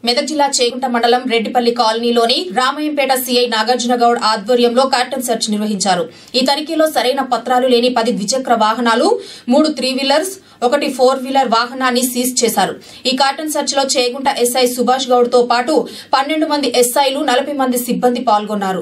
మెదక్ జిల్లా చేగుంట మండలం రెడ్డిపల్లి కాలనీలోని రామయ్యంపేట సీఐ నాగార్జున గౌడ్ ఆధ్వర్యంలో కార్టన్ సెర్చ్ నిర్వహించారు ఈ తనిఖీలో సరైన పత్రాలు లేని పది ద్విచక్ర వాహనాలు మూడు త్రీ వీలర్స్ ఒకటి ఫోర్ వీలర్ వాహనాన్ని సీజ్ చేశారు ఈ కార్టన్ సెర్చ్ లో చేగుంట ఎస్ఐ సుభాష్ గౌడ్ తో పాటు పన్నెండు మంది ఎస్ఐలు నలభై మంది సిబ్బంది పాల్గొన్నారు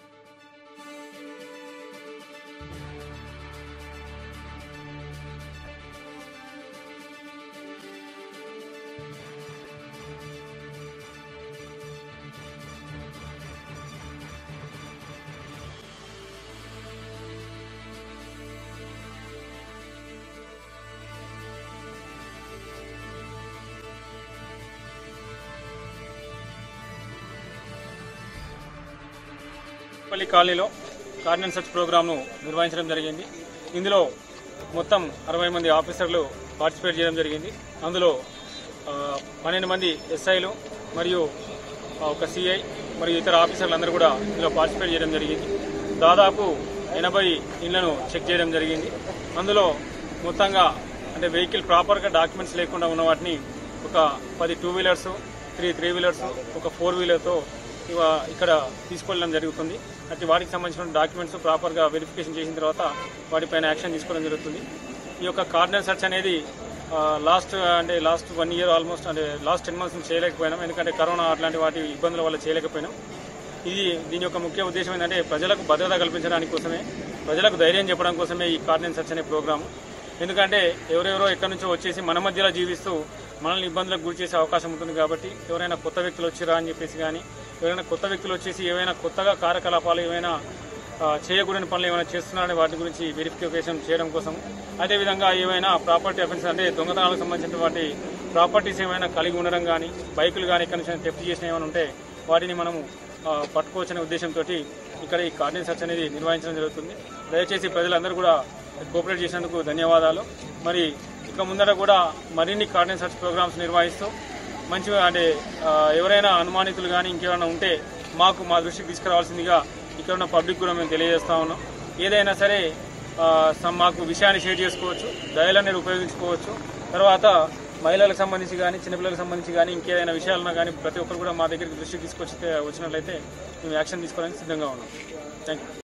పల్లి కాలనీలో కార్డినెన్స్ సెర్చ్ ప్రోగ్రామ్ను నిర్వహించడం జరిగింది ఇందులో మొత్తం అరవై మంది ఆఫీసర్లు పార్టిసిపేట్ చేయడం జరిగింది అందులో ఆ, పన్నెండు మంది ఎస్ఐలు మరియు ఆ, ఒక సిఐ మరియు ఇతర ఆఫీసర్లు అందరూ కూడా ఇందులో పార్టిసిపేట్ చేయడం జరిగింది దాదాపు ఎనభై ఇళ్లను చెక్ చేయడం జరిగింది అందులో మొత్తంగా అంటే వెహికల్ ప్రాపర్గా డాక్యుమెంట్స్ లేకుండా ఉన్న వాటిని ఒక పది two wheelers three three wheelers ఒక ఫోర్ వీలర్తో ఇవ- ఇక్కడ తీసుకెళ్ళడం జరుగుతుంది అయితే వాటికి సంబంధించిన డాక్యుమెంట్స్ ప్రాపర్గా వెరిఫికేషన్ చేసిన తర్వాత వాటిపైన యాక్షన్ తీసుకోవడం జరుగుతుంది ఈ యొక్క కార్డినల్ సెర్చ్ అనేది లాస్ట్ అంటే లాస్ట్ వన్ ఇయర్ ఆల్మోస్ట్ అంటే లాస్ట్ టెన్ మంత్స్ నుంచి చేయలేకపోయినాం ఎందుకంటే కరోనా అట్లాంటి వాటి ఇబ్బందుల వల్ల చేయలేకపోయినాం ఇది దీని యొక్క ముఖ్య ఉద్దేశం ఏంటంటే ప్రజలకు భద్రత కల్పించడానికి కోసమే ప్రజలకు ధైర్యం చెప్పడం కోసమే ఈ కార్డినెన్స్ సెర్చ్ అనే ప్రోగ్రాము ఎందుకంటే ఎవరెవరో ఎక్కడి నుంచో వచ్చేసి మన మధ్యలో జీవిస్తూ మనల్ని ఇబ్బందులకు గురి చేసే అవకాశం ఉంటుంది కాబట్టి ఎవరైనా కొత్త వ్యక్తులు వచ్చిరా అని చెప్పేసి కానీ ఎవరైనా కొత్త వ్యక్తులు వచ్చేసి ఏవైనా కొత్తగా కార్యకలాపాలు ఏమైనా ఆ, చేయకూడని పనులు ఏమైనా చేస్తున్నారని వాటి గురించి వెరిఫికేషన్ చేయడం కోసం అదేవిధంగా ఏమైనా ప్రాపర్టీ అఫెన్స్ అంటే దొంగతనాలకు సంబంధించిన వాటి ప్రాపర్టీస్ ఏమైనా కలిగి ఉండడం కానీ బైకులు కానీ ఇక్కడ నుంచి థెఫ్ట్ చేసిన ఏమైనా ఉంటే వాటిని మనము ఆ, పట్టుకోవచ్చనే ఉద్దేశంతో ఇక్కడ ఈ కార్డినెన్స్ సెర్చ్ అనేది నిర్వహించడం జరుగుతుంది దయచేసి ప్రజలందరూ కూడా కోఆపరేట్ చేసినందుకు ధన్యవాదాలు మరి ఇక ముందర కూడా మరిన్ని కార్డినెన్స్ సెర్చ్ ప్రోగ్రామ్స్ నిర్వహిస్తూ మంచిగా అంటే ఆ, ఎవరైనా అనుమానితులు కానీ ఇంకెవరైనా ఉంటే మాకు మా దృష్టికి తీసుకురావాల్సిందిగా ఇక్కడ ఉన్న పబ్లిక్ కూడా మేము తెలియజేస్తా ఉన్నాం ఏదైనా సరే ఆ, సమ్ మాకు విషయాన్ని షేర్ చేసుకోవచ్చు డయల్ అనేది ఉపయోగించుకోవచ్చు తర్వాత మహిళలకు సంబంధించి కానీ చిన్నపిల్లలకు సంబంధించి కానీ ఇంకేదైనా విషయాలున్నా కానీ ప్రతి ఒక్కరు కూడా మా దగ్గరికి దృష్టికి తీసుకొచ్చి వచ్చినట్లయితే మేము యాక్షన్ తీసుకోవడానికి సిద్ధంగా ఉన్నాం థ్యాంక్ యూ